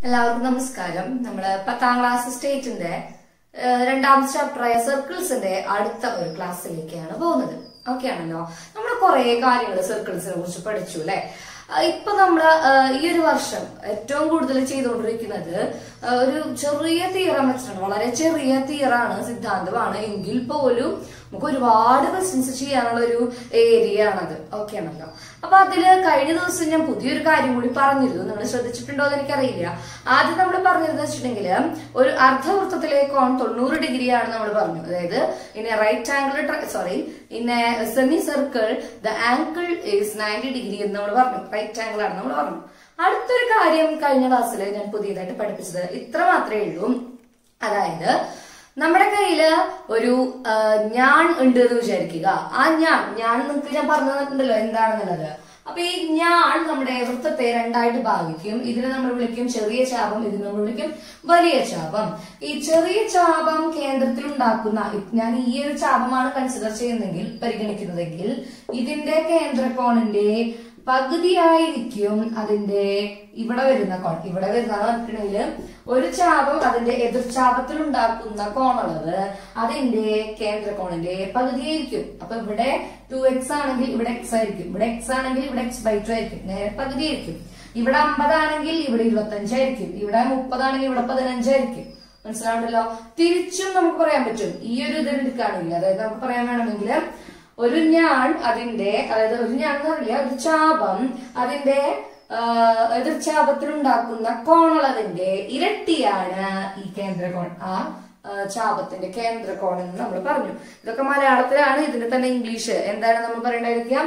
എല്ലാവർക്കും നമസ്കാരം നമ്മള് പത്താം ക്ലാസ് സ്റ്റേറ്റിന്റെ ഏഹ്, രണ്ടാമത്തെ ചാപ്റ്ററായ സർക്കിൾസിന്റെ അടുത്ത ഒരു ക്ലാസ്സിലേക്കാണ് പോകുന്നത് ഓക്കെ ആണല്ലോ നമ്മൾ കുറെ കാര്യങ്ങൾ സർക്കിൾസിനെ കുറിച്ച് പഠിച്ചു അല്ലെ ഇപ്പൊ നമ്മള് ഏഹ്, ഈ ഒരു വർഷം ഏറ്റവും കൂടുതൽ ചെയ്തുകൊണ്ടിരിക്കുന്നത് ഏഹ്, ഒരു ചെറിയ തീറം വെച്ചിട്ടാണ് വളരെ ചെറിയ തീറാണ് സിദ്ധാന്തമാണ് എങ്കിൽ പോലും നമുക്ക് ഒരുപാട് ക്വസ്റ്റ്യൻസ് ചെയ്യാനുള്ള ഒരു ഏരിയ ആണത് ഓക്കെ ആണല്ലോ അപ്പൊ അതില് കഴിഞ്ഞ ദിവസം ഞാൻ പുതിയൊരു കാര്യം കൂടി പറഞ്ഞിരുന്നു നിങ്ങൾ ശ്രദ്ധിച്ചിട്ടുണ്ടോ എന്ന് എനിക്കറിയില്ല ആദ്യം നമ്മൾ പറഞ്ഞിരുന്നത് വെച്ചിട്ടുണ്ടെങ്കിൽ ഒരു അർദ്ധവൃത്തത്തിലെ കോൺ തൊണ്ണൂറ് ഡിഗ്രി ആണ് നമ്മൾ പറഞ്ഞു അതായത് in a right angle sorry in a semi circle the angle is ninety degree എന്ന് നമ്മൾ പറഞ്ഞു റൈറ്റ് ആംഗിൾ ആണ് നമ്മൾ പറഞ്ഞു അടുത്തൊരു കാര്യം കഴിഞ്ഞ ക്ലാസ്സിൽ ഞാൻ പുതിയതായിട്ട് പഠിപ്പിച്ചത് ഇത്ര മാത്രമേ ഉള്ളൂ അതായത് നമ്മുടെ കയ്യില് ഒരു ആ, ഞാൻ ഉണ്ട് എന്ന് വിചാരിക്കുക ആ ഞാൻ ഞാൻ നിങ്ങൾക്ക് ഞാൻ പറഞ്ഞു തന്നിട്ടുണ്ടല്ലോ എന്താണെന്നുള്ളത് അപ്പൊ ഈ ഞാൻ നമ്മുടെ വൃത്തത്തെ രണ്ടായിട്ട് ഭാഗിക്കും ഇതിനെ നമ്മൾ വിളിക്കും ചെറിയ ചാപം ഇതിനെ നമ്മൾ വിളിക്കും വലിയ ചാപം ഈ ചെറിയ ചാപം കേന്ദ്രത്തിൽ ഉണ്ടാക്കുന്ന ഞാൻ ഈ ഒരു ചാപമാണ് കൺസിഡർ ചെയ്യുന്നെങ്കിൽ പരിഗണിക്കുന്നതെങ്കിൽ ഇതിന്റെ കേന്ദ്രകോണിന്റെ പകുതിയായിരിക്കും അതിന്റെ ഇവിടെ വരുന്ന കോൺ ഇവിടെ വരുന്ന പറഞ്ഞിട്ടുണ്ടെങ്കിൽ ഒരു ചാപം അതിന്റെ എതിർചാപത്തിൽ ഉണ്ടാക്കുന്ന കോണളവ് അതിന്റെ കേന്ദ്രകോണിന്റെ പകുതിയായിരിക്കും അപ്പൊ ഇവിടെ ടു എക്സ് ആണെങ്കിൽ ഇവിടെ എക്സ് ആയിരിക്കും ഇവിടെ എക്സ് ആണെങ്കിൽ ഇവിടെ എക്സ് ബൈ ടു ആയിരിക്കും നേരെ പകുതിയായിരിക്കും ഇവിടെ അമ്പതാണെങ്കിൽ ഇവിടെ ഇരുപത്തഞ്ചായിരിക്കും ഇവിടെ മുപ്പതാണെങ്കിൽ ഇവിടെ പതിനഞ്ചായിരിക്കും മനസ്സിലാവുണ്ടല്ലോ തിരിച്ചും നമുക്ക് പറയാൻ പറ്റും ഈ ഒരു ഇത് എടുക്കുകയാണെങ്കിൽ അതായത് നമുക്ക് പറയാൻ വേണമെങ്കിൽ ഒരു ഞാൻ അതിന്റെ അതായത് ഒരു ഞാൻ എന്ന് പറയില്ല ഒരു ചാപം അതിന്റെ ആ, എതിർചാപത്തിൽ ഉണ്ടാക്കുന്ന കോണളവിന്റെ ഇരട്ടിയാണ് ഈ കേന്ദ്രകോൺ ആ ആ, ചാപത്തിന്റെ കേന്ദ്രകോൺ എന്ന് നമ്മൾ പറഞ്ഞു ഇതൊക്കെ മലയാളത്തിലാണ് ഇതിന്റെ തന്നെ ഇംഗ്ലീഷ് എന്താണ് നമ്മൾ പറയേണ്ടായിരിക്കാം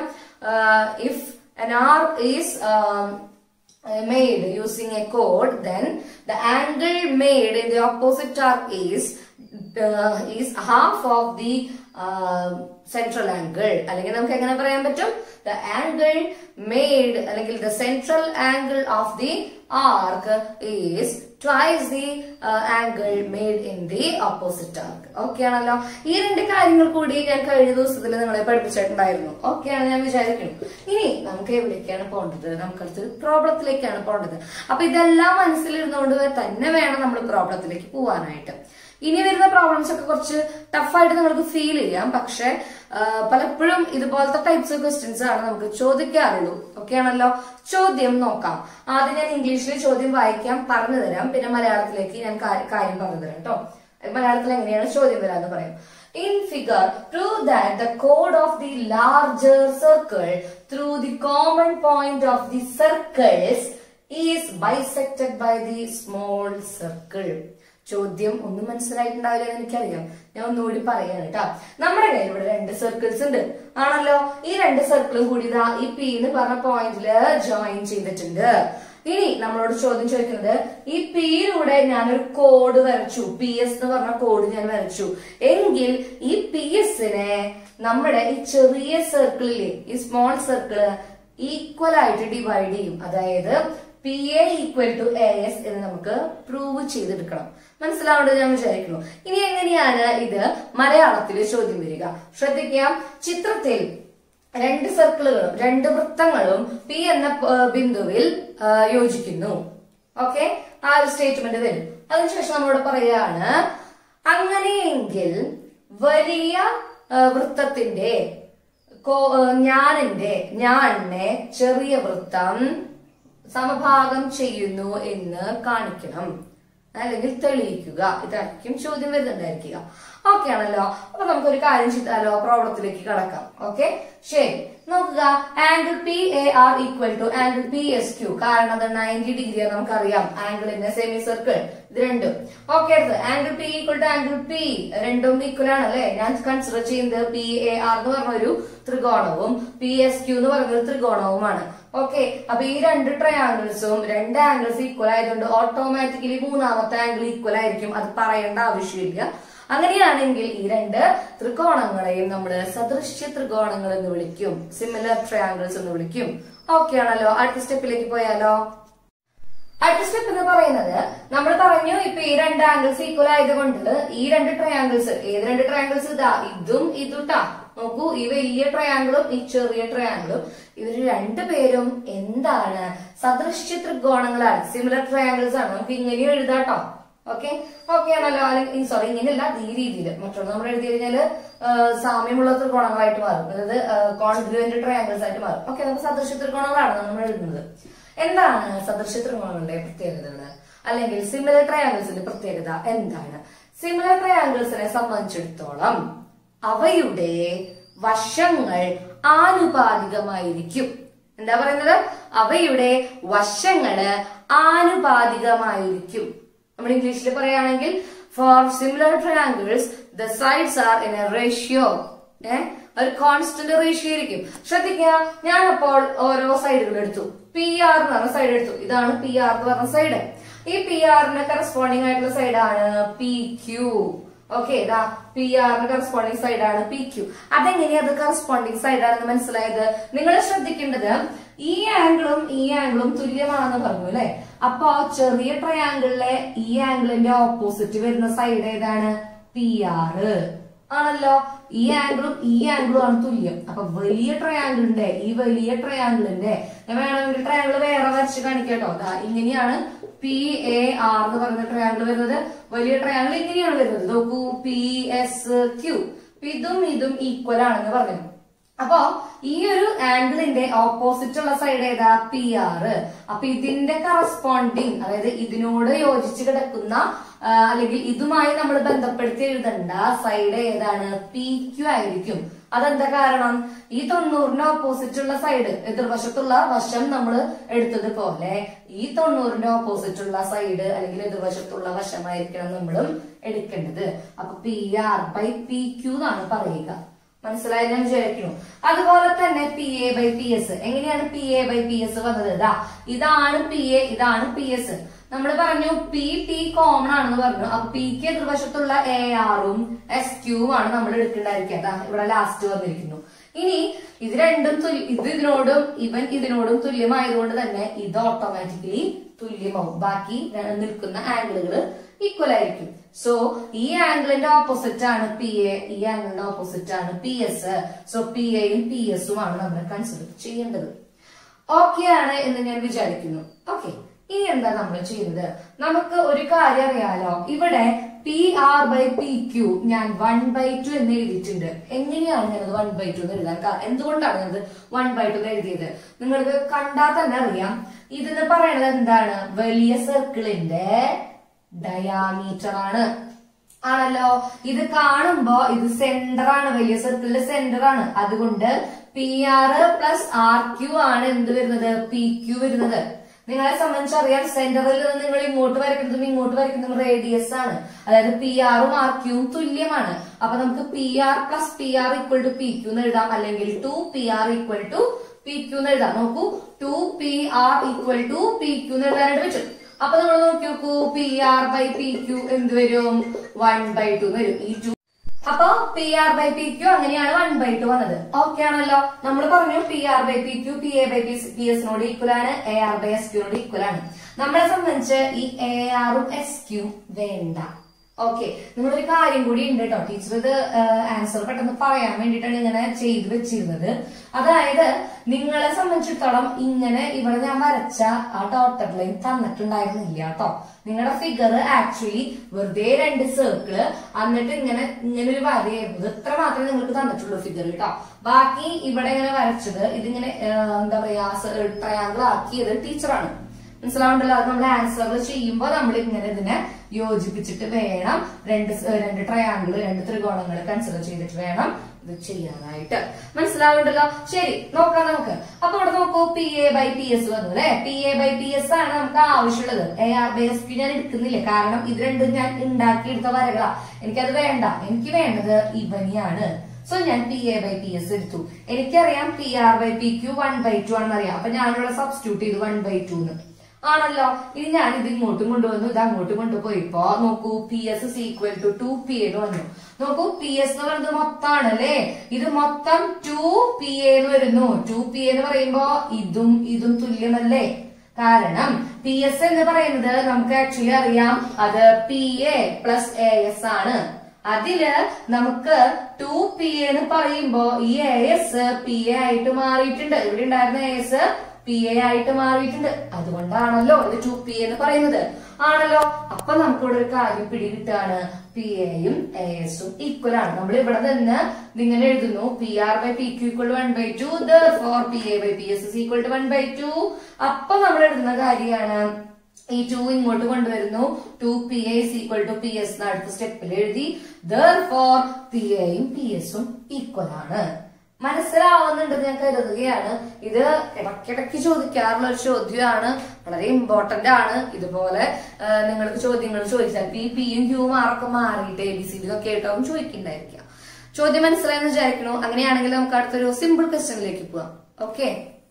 if an r is um, uh, made using a chord then the angle made in the opposite arc is uh, is half of the uh, central angle അല്ലെങ്കിൽ നമുക്ക് എങ്ങനെ പറയാൻ പറ്റും the angle made അല്ലെങ്കിൽ the central angle of the arc is twice the uh, angle made in the opposite arc okay ആണല്ലോ ഈ രണ്ട് കാര്യങ്ങൾ കൂടി ഞാൻ കഴിഞ്ഞ ദിവസത്തിൽ നിങ്ങളെ പഠിപ്പിച്ചിട്ടുണ്ടായിരുന്നു ഓക്കെ ആണ് ഞാൻ വിചാരിക്കുന്നു ഇനി നമുക്ക് എവിടേക്കാണ് പോകേണ്ടത് നമുക്കടുത്ത് പ്രോബ്ലത്തിലേക്കാണ് പോകേണ്ടത് അപ്പൊ ഇതെല്ലാം മനസ്സിലിരുന്നുകൊണ്ട് തന്നെ വേണം നമ്മൾ പ്രോബ്ലത്തിലേക്ക് പോവാനായിട്ട് ഇനി വരുന്ന പ്രോബ്ലംസ് ഒക്കെ കുറച്ച് ടഫായിട്ട് നിങ്ങൾക്ക് ഫീൽ ചെയ്യാം പക്ഷെ ആ, പലപ്പോഴും ഇതുപോലത്തെ ടൈപ്സ് ഓഫ് ക്വസ്റ്റ്യൻസ് ആണ് നമുക്ക് ചോദിക്കാറുള്ളൂ ഓക്കെ ആണല്ലോ ചോദ്യം നോക്കാം ആദ്യം ഞാൻ ഇംഗ്ലീഷിൽ ചോദ്യം വായിക്കാം പറഞ്ഞു തരാം പിന്നെ മലയാളത്തിലേക്ക് ഞാൻ കാ- കാര്യം പറഞ്ഞു തരാം കേട്ടോ മലയാളത്തിൽ എങ്ങനെയാണ് ചോദ്യം വരാന്ന് പറയാം In figure, prove that the chord of the larger circle through the common point of the circles is bisected by the small circle. ചോദ്യം ഒന്നും മനസ്സിലായിട്ടുണ്ടാവില്ല എന്ന് എനിക്കറിയാം ഞാൻ ഒന്നുകൂടി പറയാണ് കേട്ടോ നമ്മുടെ കയ്യിൽ ഇവിടെ രണ്ട് സർക്കിൾസ് ഉണ്ട് ആണല്ലോ ഈ രണ്ട് സർക്കിളും കൂടി ഇതാ ഈ പി എന്ന് പറഞ്ഞ പോയിന്റില് ജോയിൻ ചെയ്തിട്ടുണ്ട് ഇനി നമ്മളോട് ചോദ്യം ചോദിക്കുന്നത് ഈ പിയിലൂടെ ഞാനൊരു കോഡ് വരച്ചു പി എസ് എന്ന് പറഞ്ഞ കോഡ് ഞാൻ വരച്ചു എങ്കിൽ ഈ പി എസിനെ നമ്മുടെ ഈ ചെറിയ സർക്കിളിലെ ഈ സ്മോൾ സർക്കിള് ഈക്വൽ ആയിട്ട് ഡിവൈഡ് ചെയ്യും അതായത് P A equal to A S എന്ന് നമുക്ക് പ്രൂവ് ചെയ്തെടുക്കണം മനസ്സിലാവേണ്ടത് ഞാൻ വിചാരിക്കുന്നു ഇനി എങ്ങനെയാണ് ഇത് മലയാളത്തിൽ ചോദ്യം വരിക ശ്രദ്ധിക്കാം ചിത്രത്തിൽ രണ്ട് സർക്കിളുകളും രണ്ട് വൃത്തങ്ങളും പി എന്ന ആ, ബിന്ദുവിൽ ആ, യോജിക്കുന്നു ഓക്കെ ആ ഒരു സ്റ്റേറ്റ്മെന്റ് വരും അതിനുശേഷം നമ്മളോട് പറയാണ് അങ്ങനെയെങ്കിൽ വലിയ ആ, വൃത്തത്തിന്റെ കോ- ആ, ഞാനിന്റെ ഞാനിനെ ചെറിയ വൃത്തം സമഭാഗം ചെയ്യുന്നു എന്ന് കാണിക്കണം അല്ലെങ്കിൽ തെളിയിക്കുക ഇതായിരിക്കും ചോദ്യം വരുന്നുണ്ടായിരിക്കുക ഓക്കെ ആണല്ലോ അപ്പൊ നമുക്കൊരു കാര്യം ചെയ്താലോ പ്രോബ്ലത്തിലേക്ക് കടക്കാം ഓക്കെ ശരി നോക്കുക angle P A R equal to angle P S Q കാരണം അത് നയൻറ്റി ഡിഗ്രി നമുക്കറിയാം ആംഗിളിന്റെ സെമി സർക്കിൾ ഇത് രണ്ടും ഓക്കെ അടുത്ത് angle P equal to angle P രണ്ടും ഈക്വൽ ആണ് അല്ലെ ഞാൻ കൺസിഡർ ചെയ്യുന്നത് പി എ ആർ എന്ന് പറഞ്ഞ ഒരു ത്രികോണവും പി എസ് ക്യൂ എന്ന് പറഞ്ഞ ഒരു ത്രികോണവുമാണ് ഓക്കെ അപ്പൊ ഈ രണ്ട് ട്രയാങ്കിൾസും രണ്ട് ആംഗിൾസ് ഈക്വൽ ആയതുകൊണ്ട് ഓട്ടോമാറ്റിക്കലി മൂന്നാമത്തെ ആംഗിൾ ഈക്വൽ ആയിരിക്കും അത് പറയേണ്ട ആവശ്യമില്ല അങ്ങനെയാണെങ്കിൽ ഈ രണ്ട് ത്രികോണങ്ങളെയും നമ്മൾ സദൃശ്യ ത്രികോണങ്ങൾ എന്ന് വിളിക്കും സിമിലർ ട്രയാങ്കിൾസ് എന്ന് വിളിക്കും ഓക്കെ ആണല്ലോ അടുത്ത സ്റ്റെപ്പിലേക്ക് പോയാലോ അടുത്ത സ്റ്റെപ്പ് എന്ന് പറയുന്നത് നമ്മൾ പറഞ്ഞു ഇപ്പൊ ഈ രണ്ട് ആംഗിൾസ് ഈക്വൽ ആയതുകൊണ്ട് ഈ രണ്ട് ട്രയാങ്കിൾസ് ഏത് രണ്ട് ട്രയാങ്കിൾസ് ഇതാ ഇതും ഇതും ട്ടാ നോക്കൂ ഈ വലിയ ട്രയാങ്കിളും ഈ ചെറിയ ട്രയാങ്കിളും ഇവർ രണ്ടുപേരും എന്താണ് സദൃശ്യ ത്രികോണങ്ങളാണ് സിമിലർ ട്രയാങ്കിൾസ് ആണ് നമുക്ക് ഇങ്ങനെയും എഴുതാട്ടോ ഓക്കെ ഓക്കെ ആണല്ലോ അല്ലെങ്കിൽ സോറി ഇങ്ങനെയല്ല ഈ രീതിയിൽ മറ്റുള്ള നമ്മൾ എഴുതി കഴിഞ്ഞാല് ആ, സാമ്യമുള്ള ത്രികോണങ്ങളായിട്ട് മാറും അതായത് കോൺഗ്രുവന്റ് ട്രയാങ്കിൾസ് ആയിട്ട് മാറും ഓക്കെ നമുക്ക് സദൃശ്യ ത്രികോണങ്ങളാണ് നമ്മൾ എഴുതുന്നത് എന്താണ് സദൃശ്യ ത്രികോണങ്ങളുടെ പ്രത്യേകതകൾ അല്ലെങ്കിൽ സിമിലർ ട്രയാങ്കിൾസിന്റെ പ്രത്യേകത എന്താണ് സിമിലർ ട്രയാങ്കിൾസിനെ സംബന്ധിച്ചിടത്തോളം അവയുടെ വശങ്ങൾ ആനുപാതികമായിരിക്കും എന്താ പറയുന്നത് അവയുടെ വശങ്ങള് ആനുപാതികമായിരിക്കും നമ്മൾ ഇംഗ്ലീഷിൽ പറയുകയാണെങ്കിൽ for similar triangles the sides are in a ratio uh ഒരു കോൺസ്റ്റന്റ് റേഷ്യോ ആയിരിക്കും ശ്രദ്ധിക്കുക ഞാനപ്പോൾ ഓരോ സൈഡുകൾ എടുത്തു പി ആർ എന്ന് പറഞ്ഞ സൈഡ് എടുത്തു ഇതാണ് പി ആർ എന്ന് പറഞ്ഞ സൈഡ് ഈ പി ആറിന് കറസ്പോണ്ടിങ് ആയിട്ടുള്ള സൈഡാണ് പി ക്യൂ ഓക്കെ ഇതാ പി ആറിന് കറസ്പോണ്ടിങ് സൈഡാണ് പി ക്യൂ അതെങ്ങനെയാ അത് കറസ്പോണ്ടിങ് സൈഡാണെന്ന് മനസ്സിലായത് നിങ്ങൾ ശ്രദ്ധിക്കേണ്ടത് ഈ ആംഗിളും ഈ ആംഗിളും തുല്യമാണെന്ന് പറഞ്ഞു അല്ലെ അപ്പോ ചെറിയ ട്രയാംഗിളിലെ ഈ ആംഗിളിന്റെ ഓപ്പോസിറ്റ് വരുന്ന സൈഡ് ഏതാണ് പി ആറ് ആണല്ലോ ഈ ആംഗിളും ഈ ആംഗിളും ആണ് തുല്യം അപ്പൊ വലിയ ട്രയാംഗിളിന്റെ ഈ വലിയ ട്രയാംഗിളിന്റെ ഞാൻ വേണമെങ്കിൽ ട്രയാംഗിൾ വേറെ വരച്ച് കാണിക്കാട്ടോ ദാ ഇങ്ങനെയാണ് പി എ ആർ എന്ന് പറയുന്ന ട്രയാംഗിൾ വരുന്നത് വലിയ ട്രയാംഗിൾ ഇങ്ങനെയാണ് വരുന്നത് നോക്കൂ പി എസ് ക്യൂ ഇതും ഇതും ഈക്വൽ ആണെന്ന് പറഞ്ഞു അപ്പോ ഈ ഒരു ആംഗിളിന്റെ ഓപ്പോസിറ്റ് ഉള്ള സൈഡ് ഏതാ പി ആറ് അപ്പൊ ഇതിന്റെ കറസ്പോണ്ടിങ് അതായത് ഇതിനോട് യോജിച്ച് കിടക്കുന്ന ആ, അല്ലെങ്കിൽ ഇതുമായി നമ്മൾ ബന്ധപ്പെടുത്തി എഴുതേണ്ട സൈഡ് ഏതാണ് പി ക്യു ആയിരിക്കും അതെന്താ കാരണം ഈ തൊണ്ണൂറിന് ഓപ്പോസിറ്റ് ഉള്ള സൈഡ് എതിർവശത്തുള്ള വശം നമ്മൾ എടുത്തതുപോലെ ഈ തൊണ്ണൂറിന്റെ ഓപ്പോസിറ്റ് ഉള്ള സൈഡ് അല്ലെങ്കിൽ എതിർവശത്തുള്ള വശമായിരിക്കണം നമ്മളും എടുക്കേണ്ടത് അപ്പൊ P R by P Q എന്നാണ് പറയുക മനസ്സിലായി ഞാൻ വിചാരിക്കുന്നു അതുപോലെ തന്നെ P A by P S എങ്ങനെയാണ് P A by P S വന്നത് ഇതാ ഇതാണ് പി എ ഇതാണ് പി എസ് നമ്മൾ പറഞ്ഞു പി പി കോമൺ ആണെന്ന് പറഞ്ഞു അപ്പൊ പിക്ക് എതിർവശത്തുള്ള എ ആറും എസ് ക്യൂ ആണ് നമ്മൾ എടുക്കേണ്ടായിരിക്കുക അതാ ഇവിടെ ലാസ്റ്റ് വന്നിരിക്കുന്നു ഇനി ഇത് രണ്ടും തുല്യ ഇത് ഇതിനോടും ഇവൻ ഇതിനോടും തുല്യമായതുകൊണ്ട് തന്നെ ഇത് ഓട്ടോമാറ്റിക്കലി തുല്യമാവും ബാക്കി ര- നിൽക്കുന്ന ആംഗിളുകൾ ഈക്വൽ ആയിരിക്കും സോ ഈ ആംഗിളിന്റെ ഓപ്പോസിറ്റ് ആണ് പി എ ഈ ആംഗിളിന്റെ ഓപ്പോസിറ്റ് ആണ് പി എസ് സോ പി എയും പി എസും ആണ് നമ്മൾ കൺസിഡർ ചെയ്യേണ്ടത് ഓക്കെ ആണ് എന്ന് ഞാൻ വിചാരിക്കുന്നു ഓക്കെ ഇനി എന്താ നമ്മൾ ചെയ്യുന്നത് നമുക്ക് ഒരു കാര്യം അറിയാലോ ഇവിടെ P R by P Q ഞാൻ വൺ ബൈ ടു എന്ന് എഴുതിയിട്ടുണ്ട് എങ്ങനെയാണ് ഞാനത് വൺ ബൈ ടു എന്ന് എഴുതാൻ കാരണം എന്തുകൊണ്ടാണ് ഞാനത് വൺ ബൈ ടു എന്ന് എഴുതിയത് നിങ്ങൾക്ക് കണ്ടാൽ തന്നെ അറിയാം ഇതെന്ന് പറയുന്നത് എന്താണ് വലിയ സർക്കിളിന്റെ ഡയാമീറ്റർ ആണ് ആണല്ലോ ഇത് കാണുമ്പോ ഇത് സെന്റർ ആണ് വലിയ സർക്കിളിന്റെ സെന്റർ ആണ് അതുകൊണ്ട് P R plus R Q ആണ് എന്ത് വരുന്നത് പി ക്യൂ വരുന്നത് നിങ്ങളെ സംബന്ധിച്ചറിയാം സെന്ററിൽ നിന്ന് നിങ്ങൾ ഇങ്ങോട്ട് വരയ്ക്കുന്നതും ഇങ്ങോട്ട് വരയ്ക്കുന്നതും റേഡിയസ് ആണ് അതായത് പി ആറും ആർ ക്യൂവും തുല്യമാണ് അപ്പൊ നമുക്ക് P R plus P R equal to P Q എന്ന് എഴുതാം അല്ലെങ്കിൽ two P R equal to P Q എന്ന് എഴുതാം നോക്കൂ two P R equal to P Q എന്ന് എഴുതാനായിട്ട് പറ്റും അപ്പൊ നമ്മൾ നോക്കി നോക്കൂ P R by P Q എന്ത് വരും വൺ ബൈ ടു വരും ഈ ടു അപ്പൊ P R by P Q അങ്ങനെയാണ് വൺ ബൈ ടു വന്നത് ഓക്കെ ആണല്ലോ നമ്മൾ പറഞ്ഞു P R by P Q P A by P എസിനോട് ഈക്വൽ ആണ് എ ആർ ബൈ എസ് ക്യൂനോട് ഈക്വൽ ആണ് നമ്മളെ സംബന്ധിച്ച് ഈ എ ആറും എസ് ക്യൂ വേണ്ട ഓക്കെ നിങ്ങളൊരു കാര്യം കൂടി ഉണ്ട് കേട്ടോ ടീച്ചർ ഇത് ആൻസർ പെട്ടെന്ന് പറയാൻ വേണ്ടിയിട്ടാണ് ഇങ്ങനെ ചെയ്തു വെച്ചിരുന്നത് അതായത് നിങ്ങളെ സംബന്ധിച്ചിടത്തോളം ഇങ്ങനെ ഇവിടെ ഞാൻ വരച്ച ആ ഡോട്ടർ ലൈൻ തന്നിട്ടുണ്ടായിരുന്നില്ല കേട്ടോ നിങ്ങളുടെ ഫിഗർ ആക്ച്വലി വെറുതെ രണ്ട് സർക്കിള് എന്നിട്ട് ഇങ്ങനെ ഇങ്ങനെ ഒരു വരയായിരുന്നു ഇത്ര മാത്രമേ നിങ്ങൾക്ക് തന്നിട്ടുള്ളൂ ഫിഗർ കേട്ടോ ബാക്കി ഇവിടെ ഇങ്ങനെ വരച്ചത് ഇതിങ്ങനെ ആ, എന്താ പറയാ ട്രയാങ്കിൾ ആക്കിയത് ടീച്ചറാണ് മനസ്സിലാവുണ്ടല്ലോ അത് നമ്മൾ ആൻസർ ചെയ്യുമ്പോൾ നമ്മൾ ഇങ്ങനെ ഇതിനെ യോജിപ്പിച്ചിട്ട് വേണം രണ്ട് സ് രണ്ട് ട്രയാങ്കിൾ രണ്ട് ത്രികോണങ്ങൾ കൺസിഡർ ചെയ്തിട്ട് വേണം ഇത് ചെയ്യാനായിട്ട് മനസ്സിലാവുണ്ടല്ലോ ശരി നോക്കാം നമുക്ക് അപ്പൊ ഇവിടെ നോക്കൂ P A by P S വന്നു അല്ലെ P A by P S ആണ് നമുക്ക് ആവശ്യമുള്ളത് A R by S P ഞാൻ എടുക്കുന്നില്ല കാരണം ഇത് രണ്ടും ഞാൻ ഉണ്ടാക്കിയെടുത്ത വരകളാ എനിക്കത് വേണ്ട എനിക്ക് വേണ്ടത് ഇവനെയാണ് സോ ഞാൻ P A by P S എടുത്തു എനിക്കറിയാം P R by P Q one by two ആണെന്ന് അറിയാം അപ്പൊ ഞാനിവിടെ സബ്സ്റ്റിറ്റ്യൂട്ട് ചെയ്തു വൺ ബൈ ടു എന്ന് ആണല്ലോ ഇനി ഞാൻ ഇത് ഇങ്ങോട്ടും കൊണ്ടുവന്നു ഇത് അങ്ങോട്ടും കൊണ്ടുപോയിപ്പോ നോക്കൂ P S equal to two P എന്ന് വന്നു നോക്കൂ പി എസ് എന്ന് പറയുന്നത് മൊത്തമാണ് അല്ലേ ഇത് മൊത്തം ടു പി എന്ന് വരുന്നു ടു പി എന്ന് പറയുമ്പോ ഇതും ഇതും തുല്യമല്ലേ കാരണം പി എസ് എന്ന് പറയുന്നത് നമുക്ക് ആക്ച്വലി അറിയാം അത് P A plus A S ആണ് അതില് നമുക്ക് ടു പി എന്ന് പറയുമ്പോ ഈ എ എസ് പി എ ആയിട്ട് മാറിയിട്ടുണ്ട് ഇവിടെ ഉണ്ടായിരുന്ന എ എസ് പി എ ആയിട്ട് മാറിയിട്ടുണ്ട് അതുകൊണ്ടാണല്ലോ ഇത് ടു പി എന്ന് പറയുന്നത് ആണല്ലോ അപ്പൊ നമുക്ക് ഇവിടെ ഒരു കാര്യം പിടികിട്ടാണ് പി എയും എ എസും ഈക്വൽ ആണ് നമ്മൾ ഇവിടെ നിന്ന് ഇങ്ങനെ എഴുതുന്നു P R by P Q equal one by two for P A by P S equal to one by two അപ്പൊ നമ്മൾ എഴുതുന്ന കാര്യമാണ് ഈ ടു ഇങ്ങോട്ട് കൊണ്ടുവരുന്നു two P A equal to two P S സ്റ്റെപ്പിൽ എഴുതി ദർ ഫോർ പി എയും പി എസും ഈക്വൽ ആണ് മനസ്സിലാവുന്നുണ്ടെന്ന് ഞാൻ കരുതുകയാണ് ഇത് ഇടയ്ക്കിടയ്ക്ക് ചോദിക്കാറുള്ള ഒരു ചോദ്യമാണ് വളരെ ഇമ്പോർട്ടന്റ് ആണ് ഇതുപോലെ ആ, നിങ്ങൾക്ക് ചോദ്യങ്ങൾ ചോദിച്ചാൽ പി പിയും ക്യൂവും ആറൊക്കെ മാറിയിട്ട് എ ബി സി ഡി ഒക്കെ ആയിട്ടാവും ചോദിക്കണ്ടായിരിക്കാം ചോദ്യം മനസ്സിലായെന്ന് വിചാരിക്കണു അങ്ങനെയാണെങ്കിൽ നമുക്ക് അടുത്തൊരു സിമ്പിൾ ക്വസ്റ്റ്യനിലേക്ക് പോവാം ഓക്കെ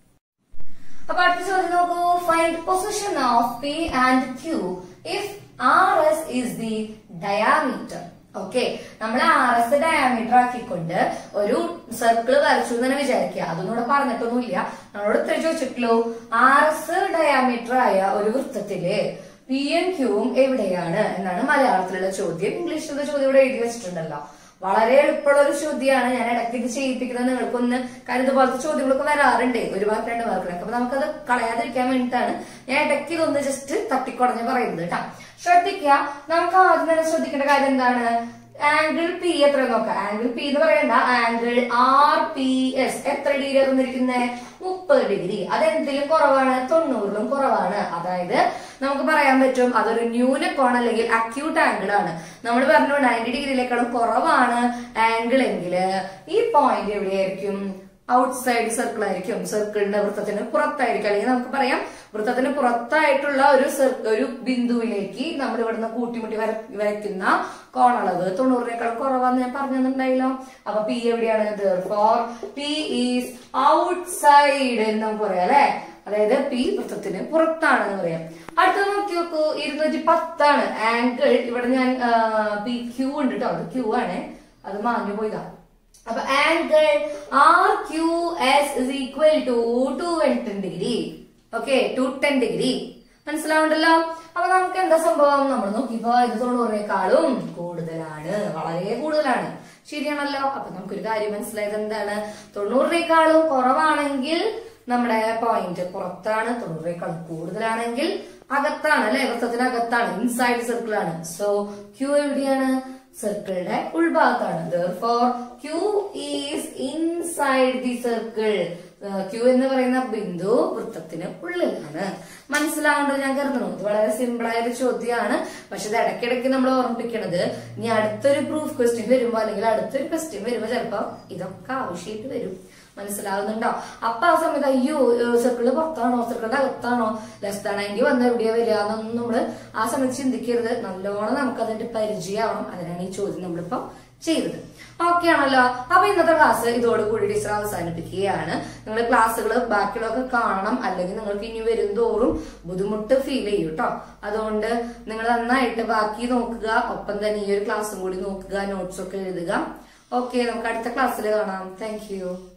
അപ്പൊ അടുത്ത ചോദ്യം നോക്കൂ find position of P and Q if R S is the diameter okay നമ്മൾ ആർ എസ് ഡയാമീറ്റർ ആക്കിക്കൊണ്ട് ഒരു സർക്കിൾ വരച്ചു എന്ന് തന്നെ വിചാരിക്കുക അതൊന്നും ഇവിടെ പറഞ്ഞിട്ടൊന്നുമില്ല നമ്മളോട് ഇത്ര ചോദിച്ചിട്ടുള്ളൂ ആർ എസ് ഡയാമീറ്റർ ആയ ഒരു വൃത്തത്തില് പി എൻ ക്യൂവും എവിടെയാണ് എന്നാണ് മലയാളത്തിലുള്ള ചോദ്യം ഇംഗ്ലീഷിലുള്ള ചോദ്യം ഇവിടെ എഴുതി വെച്ചിട്ടുണ്ടല്ലോ വളരെ എളുപ്പമുള്ള ഒരു ചോദ്യമാണ് ഞാൻ ഇടയ്ക്ക് ഇത് ചെയ്യിപ്പിക്കുന്നത് നിങ്ങൾക്കൊന്ന് കാരണം ഇതുപോലത്തെ ചോദ്യങ്ങളൊക്കെ വരാറുണ്ട് ഒരു മാർക്ക് രണ്ട് മാർക്കിനൊക്കെ അപ്പൊ നമുക്കത് കളയാതിരിക്കാൻ വേണ്ടിയിട്ടാണ് ഞാൻ ഇടയ്ക്ക് ഇതൊന്ന് ജസ്റ്റ് തട്ടിക്കുടഞ്ഞ് പറയുന്നത് കേട്ടോ ശ്രദ്ധിക്കുക നമുക്ക് ആദ്യം തന്നെ ശ്രദ്ധിക്കേണ്ട കാര്യം എന്താണ് ആംഗിൾ പി എത്ര നോക്കാം ആംഗിൾ പി എന്ന് പറയണ്ട ആംഗിൾ ആർ പി എസ് എത്ര ഡിഗ്രി തന്നിരിക്കുന്നത് മുപ്പത് ഡിഗ്രി അതെന്തിലും കുറവാണ് തൊണ്ണൂറിലും കുറവാണ് അതായത് നമുക്ക് പറയാൻ പറ്റും അതൊരു ന്യൂനകോൺ അല്ലെങ്കിൽ അക്യൂട്ട് ആംഗിൾ ആണ് നമ്മൾ പറഞ്ഞു നയൻറ്റി ഡിഗ്രിയിലേക്കാളും കുറവാണ് ആംഗിൾ എങ്കിൽ ഈ പോയിന്റ് എവിടെയായിരിക്കും ഔട്ട്സൈഡ് സർക്കിൾ ആയിരിക്കും സർക്കിളിന്റെ വൃത്തത്തിന് പുറത്തായിരിക്കും അല്ലെങ്കിൽ നമുക്ക് പറയാം വൃത്തത്തിന് പുറത്തായിട്ടുള്ള ഒരു cir- ഒരു ബിന്ദുവിലേക്ക് നമ്മൾ ഇവിടുന്ന് കൂട്ടിമുട്ടി വര വരയ്ക്കുന്ന കോണളവ് തൊണ്ണൂറിനേക്കാൾ കുറവാന്ന് ഞാൻ പറഞ്ഞിട്ടുണ്ടായില്ലോ അപ്പൊ പി എവിടെയാണ് ഫോർ പി ഈസ് ഔട്ട്സൈഡ് എന്ന് നമുക്ക് പറയാം അല്ലെ അതായത് പി വൃത്തത്തിന് പുറത്താണെന്ന് പറയാം അടുത്ത നോക്കി നോക്കൂ ഇരുന്നൂറ്റി പത്താണ് ആംഗിൾ ഇവിടെ ഞാൻ പി ക്യൂ ഉണ്ട് കേട്ടോ അത് ക്യൂ ആണ് അത് മാഞ്ഞു പോയതാ അപ്പൊ angle R Q S is equal to two ten degree okay two ten degree മനസ്സിലാവുണ്ടല്ലോ അപ്പൊ നമുക്ക് എന്താ സംഭവം നമ്മൾ നോക്കിയപ്പോ ഇത് തൊണ്ണൂറിനേക്കാളും കൂടുതലാണ് വളരെ കൂടുതലാണ് ശരിയാണല്ലോ അപ്പൊ നമുക്കൊരു കാര്യം മനസ്സിലായത് എന്താണ് തൊണ്ണൂറിനേക്കാളും കുറവാണെങ്കിൽ നമ്മുടെ പോയിന്റ് പുറത്താണ് തൊണ്ണൂറിനേക്കാളും കൂടുതലാണെങ്കിൽ അകത്താണ് അല്ലെ വൃത്തത്തിനകത്താണ് ഇൻസൈഡ് സർക്കിൾ ആണ് സോ ക്യൂ എവിടെയാണ് സർക്കിളിന്റെ ഉൾഭാഗത്താണ് therefore Q is inside the circle Q എന്ന് പറയുന്ന ബിന്ദു വൃത്തത്തിന് ഉള്ളിലാണ് മനസ്സിലാവേണ്ടത് ഞാൻ കരുതുന്നു ഇത് വളരെ സിമ്പിൾ ആയ ഒരു ചോദ്യമാണ് പക്ഷെ ഇത് ഇടയ്ക്കിടയ്ക്ക് നമ്മൾ ഓർമ്മിപ്പിക്കണത് ഇനി അടുത്തൊരു പ്രൂഫ് ക്വസ്റ്റ്യൻ വരുമ്പോ അല്ലെങ്കിൽ അടുത്തൊരു ക്വസ്റ്റ്യൻ വരുമ്പോ ചിലപ്പോ ഇതൊക്കെ ആവശ്യമായിട്ട് വരും മനസ്സിലാവുന്നുണ്ടോ അപ്പൊ ആ സമയത്ത് അയ്യോ സർക്കിളിൽ പുറത്താണോ സർക്കിളിന്റെ അകത്താണോ ലെസ് നയൻറ്റി വന്ന എവിടെയാ വരിക എന്നൊന്നും നമ്മള് ആ സമയത്ത് ചിന്തിക്കരുത് നല്ലോണം നമുക്ക് അതിന്റെ പരിചയമാവണം അതിനാണ് ഈ ചോദ്യം നമ്മളിപ്പോ ചെയ്തത് ഓക്കെ ആണല്ലോ അപ്പൊ ഇന്നത്തെ ക്ലാസ് ഇതോടുകൂടി ടീച്ചർ അവസാനിപ്പിക്കുകയാണ് നിങ്ങൾ ക്ലാസ്സുകൾ ബാക്കിയുള്ളതൊക്കെ കാണണം അല്ലെങ്കിൽ നിങ്ങൾക്ക് ഇനി വരും തോറും ബുദ്ധിമുട്ട് ഫീൽ ചെയ്യും കേട്ടോ അതുകൊണ്ട് നിങ്ങൾ നന്നായിട്ട് ബാക്കി നോക്കുക ഒപ്പം തന്നെ ഈ ഒരു ക്ലാസ്സും കൂടി നോക്കുക നോട്ട്സ് ഒക്കെ എഴുതുക ഓക്കെ നമുക്ക് അടുത്ത ക്ലാസ്സിൽ കാണാം താങ്ക്